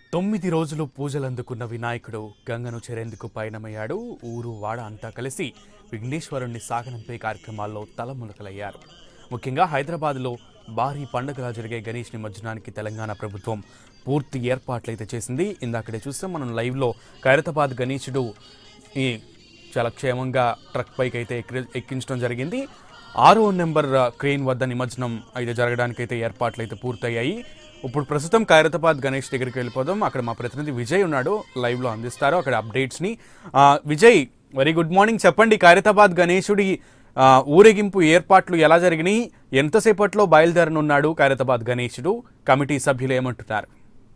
తొమ్మిది రోజులు పూజలందుకున్న వినాయకుడు గంగను చేరేందుకు పయనమయ్యాడు ఊరు వాడ అంతా కలిసి విఘ్నేశ్వరుణ్ణి సాగనంపే కార్యక్రమాల్లో తలములకలయ్యారు ముఖ్యంగా హైదరాబాద్లో భారీ పండుగలా జరిగే గణేష్ నిమజ్జనానికి తెలంగాణ ప్రభుత్వం పూర్తి ఏర్పాట్లయితే చేసింది ఇందాకడే చూస్తాం మనం లైవ్లో ఖైరతాబాద్ గణేశుడు ఈ చాలా క్షేమంగా ట్రక్ పైకి అయితే ఎక్కి ఎక్కించడం జరిగింది ఆరో నెంబర్ ఆ, క్రెయిన్ వద్ద నిమజ్జనం అయితే జరగడానికి అయితే ఏర్పాట్లు అయితే పూర్తయ్యాయి ఇప్పుడు ప్రస్తుతం ఖైరతాబాద్ గణేష్ దగ్గరికి వెళ్ళిపోదాం అక్కడ మా ప్రతినిధి విజయ్ ఉన్నాడు లైవ్లో అందిస్తారు అక్కడ అప్డేట్స్ని ఆ, విజయ్ వెరీ గుడ్ మార్నింగ్ చెప్పండి ఖైరతాబాద్ గణేశుడి ఆ, ఊరేగింపు ఏర్పాట్లు ఎలా జరిగినాయి ఎంతసేపట్లో బయలుదేరనున్నాడు ఖైరతాబాద్ గణేశుడు కమిటీ సభ్యులు ఏమంటున్నారు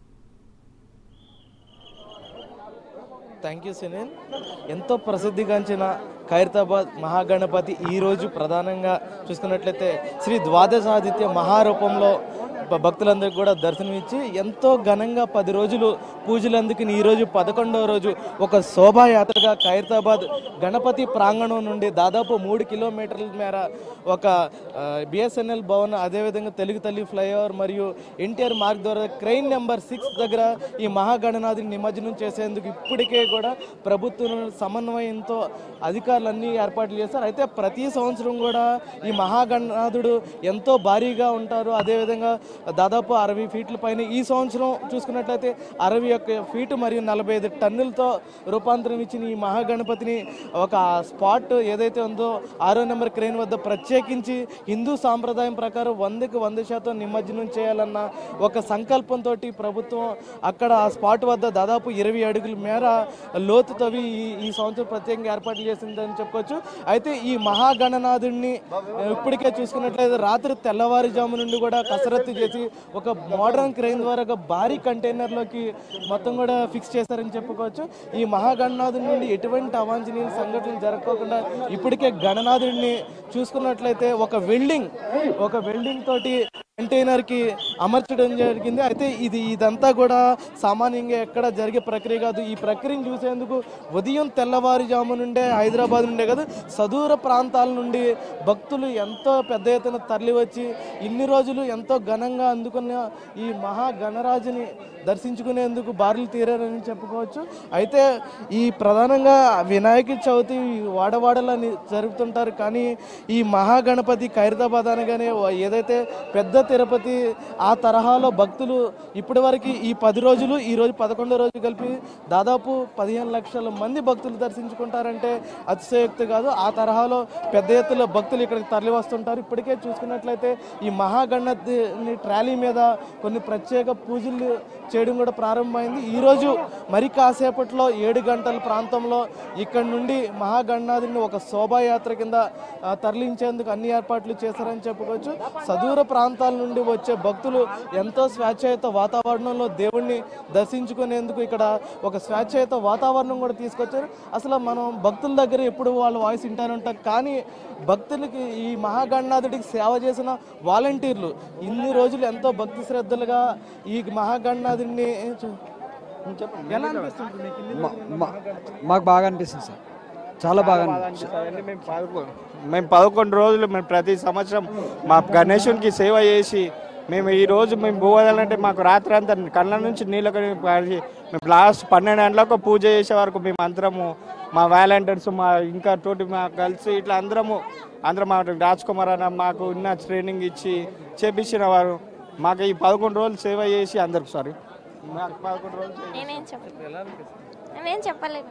థ్యాంక్ యూ సునీల్ ఎంతో ప్రసిద్ధిగాంచిన ఖైరతాబాద్ మహాగణపతి ఈరోజు ప్రధానంగా చూసుకున్నట్లయితే శ్రీ ద్వాదశాదిత్య మహారూపంలో భ- భక్తులందరికీ కూడా దర్శనమిచ్చి ఎంతో ఘనంగా పది రోజులు పూజలు అందుకుని ఈరోజు పదకొండవ రోజు ఒక శోభాయాత్రగా ఖైరతాబాద్ గణపతి ప్రాంగణం నుండి దాదాపు మూడు కిలోమీటర్ల మేర ఒక బిఎస్ఎన్ఎల్ భవన్ అదేవిధంగా తెలుగు తల్లి ఫ్లైఓవర్ మరియు ఎన్టీఆర్ మార్గ్ ద్వారా క్రెయిన్ నెంబర్ సిక్స్ దగ్గర ఈ మహాగణనాథుని నిమజ్జనం చేసేందుకు ఇప్పటికే కూడా ప్రభుత్వం సమన్వయంతో అధికారులన్నీ ఏర్పాట్లు చేస్తారు అయితే ప్రతి సంవత్సరం కూడా ఈ మహాగణనాథుడు ఎంతో భారీగా ఉంటారు అదేవిధంగా దాదాపు అరవై ఫీట్ల పైన ఈ సంవత్సరం చూసుకున్నట్లయితే అరవై ఒక్క ఫీటు మరియు నలభై ఐదు టన్నులతో రూపాంతరం ఇచ్చిన ఈ మహాగణపతిని ఒక స్పాట్ ఏదైతే ఉందో ఆరో నెంబర్ క్రెయిన్ వద్ద ప్రత్యేకించి హిందూ సాంప్రదాయం ప్రకారం వందకి వంద శాతం నిమజ్జనం చేయాలన్న ఒక సంకల్పంతో ప్రభుత్వం అక్కడ ఆ స్పాట్ వద్ద దాదాపు ఇరవై అడుగుల మేర లోతు తవ్వి ఈ ఈ సంవత్సరం ప్రత్యేకంగా ఏర్పాట్లు చేసిందని చెప్పుకోవచ్చు అయితే ఈ మహాగణనాథుడిని ఇప్పటికే చూసుకున్నట్లయితే రాత్రి తెల్లవారుజాము నుండి కూడా కసరత్తు చేసి ఒక మోడర్న్ క్రెయిన్ ద్వారా ఒక భారీ కంటైనర్లోకి మొత్తం కూడా ఫిక్స్ చేశారని చెప్పుకోవచ్చు ఈ మహాగణనాథుడి నుండి ఎటువంటి అవాంఛనీయ సంఘటనలు జరగకుండా ఇప్పటికే గణనాథుడిని చూసుకున్నట్లయితే ఒక వెల్డింగ్ ఒక వెల్డింగ్ తోటి కంటైనర్ కి అమర్చడం జరిగింది అయితే ఇది ఇదంతా కూడా సామాన్యంగా ఎక్కడ జరిగే ప్రక్రియ కాదు ఈ ప్రక్రియను చూసేందుకు ఉదయం తెల్లవారుజాము నుండే హైదరాబాద్ నుండే కాదు సదూర ప్రాంతాల నుండి భక్తులు ఎంతో పెద్ద ఎత్తున తరలి వచ్చి ఇన్ని రోజులు ఎంతో ఘనంగా అందుకున్న ఈ మహా గణరాజుని దర్శించుకునేందుకు బారులు తీరారని చెప్పుకోవచ్చు అయితే ఈ ప్రధానంగా వినాయక చవితి వాడవాడలా ని- జరుపుతుంటారు కానీ ఈ మహాగణపతి ఖైరతాబాద్ అనగానే ఓ- ఏదైతే పెద్ద తిరుపతి ఆ తరహాలో భక్తులు ఇప్పటివరకు ఈ పది రోజులు ఈ రోజు పదకొండో రోజు కలిపి దాదాపు పదిహేను లక్షల మంది భక్తులు దర్శించుకుంటారంటే అతిశయోక్తి కాదు ఆ తరహాలో పెద్ద ఎత్తులో భక్తులు ఇక్కడికి తరలి వస్తుంటారు ఇప్పటికే చూసుకున్నట్లయితే ఈ మహాగణపతిని ట్రాలీ మీద కొన్ని ప్రత్యేక పూజలు చేయడం కూడా ప్రారంభమైంది ఈరోజు మరి కాసేపట్లో ఏడు గంటల ప్రాంతంలో ఇక్కడ నుండి మహాగణనాథుని ఒక శోభాయాత్ర కింద ఆ, తరలించేందుకు అన్ని ఏర్పాట్లు చేశారని చెప్పుకోవచ్చు సదూర ప్రాంతాల నుండి వచ్చే భక్తులు ఎంతో స్వేచ్ఛాయుత వాతావరణంలో దేవుణ్ణి దర్శించుకునేందుకు ఇక్కడ ఒక స్వేచ్ఛాయుత వాతావరణం కూడా తీసుకొచ్చారు అసలు మనం భక్తుల దగ్గర ఎప్పుడు వాళ్ళ వాయిస్ వింటానే ఉంటాం కానీ భక్తులకి ఈ మహాగణనాథుడికి సేవ చేసిన వాలంటీర్లు ఇన్ని రోజులు ఎంతో భక్తి శ్రద్ధలుగా ఈ మహాగణనాథుడిని చూ- చెప్పండి ఎలా అనిపిస్తుంది మీకు ఇన్ని మా- మా- మాకు బాగా అనిపిస్తుంది సార్ చాలా బాగా అనిపిస్తుంది అంటే మేము పదకొండు మేము పదకొండు రోజులు మేము ప్రతి సంవత్సరం మా గణేశునికి సేవ చేసి మేము ఈ రోజు మేము పోవాలంటే మాకు రాత్రి అంతా కళ్ళ నుంచి నీళ్ళకి పారి మేము లాస్ట్ పన్నెండు గంటలకు పూజ చేసే వరకు మేము అందరము మా వాలంటీర్స్ మా ఇంకా తోటి మా కలిసి ఇట్లా అందరము అందరం మా రాజ్ కుమార్ అన్న మాకు ఉన్న ట్రైనింగ్ ఇచ్చి చేపించిన వారు మాకు ఈ పదకొండు రోజులు సేవ చేసి అందరికి సారీ మాకు పదకొండు రోజులు సేవ నేనేం చెప్పలేదు నేనేం చెప్పలేదు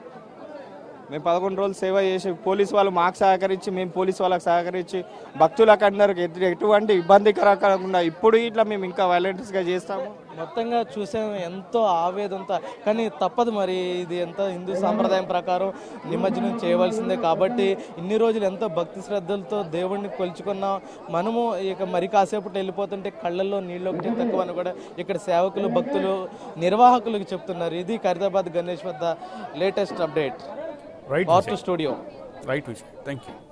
మేము పదకొండు రోజులు సేవ చేసి పోలీస్ వాళ్ళు మాకు సహకరించి మేము పోలీస్ వాళ్ళకి సహకరించి భక్తులకు అందరికి ఎటు- ఎటువంటి ఇబ్బందికరకుండా ఇప్పుడు ఇట్లా మేము ఇంకా వాలంటీర్స్గా చేస్తాము మొత్తంగా చూసాము ఎంతో ఆవేదంతో కానీ తప్పదు మరి ఇది ఎంత హిందూ సాంప్రదాయం ప్రకారం నిమజ్జనం చేయవలసిందే కాబట్టి ఇన్ని రోజులు ఎంతో భక్తి శ్రద్ధలతో దేవుణ్ణి కొలుచుకున్నాం మనము ఇక మరి కాసేపట్లో వెళ్ళిపోతుంటే కళ్ళల్లో నీళ్ళు ఒకటి తక్కువ అని కూడా ఇక్కడ సేవకులు భక్తులు నిర్వాహకులకు చెప్తున్నారు ఇది ఖైరతాబాద్ గణేష్ వద్ద latest update right power to studio right Vijay thank you